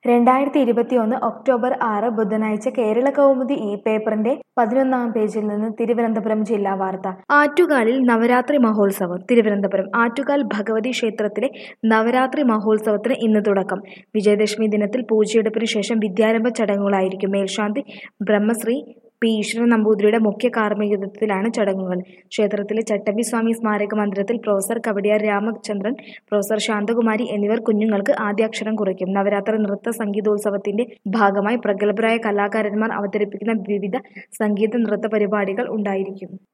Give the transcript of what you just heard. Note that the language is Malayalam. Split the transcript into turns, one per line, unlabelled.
രണ്ടായിരത്തി ഇരുപത്തിയൊന്ന് ഒക്ടോബർ ആറ് ബുധനാഴ്ച കേരള കൗമുദി ഈ പേപ്പറിന്റെ പതിനൊന്നാം പേജിൽ നിന്ന് തിരുവനന്തപുരം ജില്ലാ വാർത്ത ആറ്റുകാലിൽ നവരാത്രി മഹോത്സവം തിരുവനന്തപുരം ആറ്റുകാൽ ഭഗവതി ക്ഷേത്രത്തിലെ നവരാത്രി മഹോത്സവത്തിന് ഇന്ന് തുടക്കം വിജയദശമി ദിനത്തിൽ പൂജയെടുപ്പിന് ശേഷം വിദ്യാരംഭ ചടങ്ങുകളായിരിക്കും മേൽശാന്തി ബ്രഹ്മശ്രീ പി ഈശ്വരൻ നമ്പൂതിരിയുടെ മുഖ്യ കാർമ്മികത്വത്തിലാണ് ചടങ്ങുകൾ ക്ഷേത്രത്തിലെ ചട്ടമ്പി സ്വാമി സ്മാരക മന്ദിരത്തിൽ പ്രൊഫസർ കവടിയാർ രാമചന്ദ്രൻ പ്രൊഫസർ ശാന്തകുമാരി എന്നിവർ കുഞ്ഞുങ്ങൾക്ക് ആദ്യാക്ഷരം കുറിക്കും നവരാത്രി നൃത്ത സംഗീതോത്സവത്തിന്റെ ഭാഗമായി പ്രഗത്ഭരായ കലാകാരന്മാർ അവതരിപ്പിക്കുന്ന വിവിധ സംഗീത നൃത്ത പരിപാടികൾ ഉണ്ടായിരിക്കും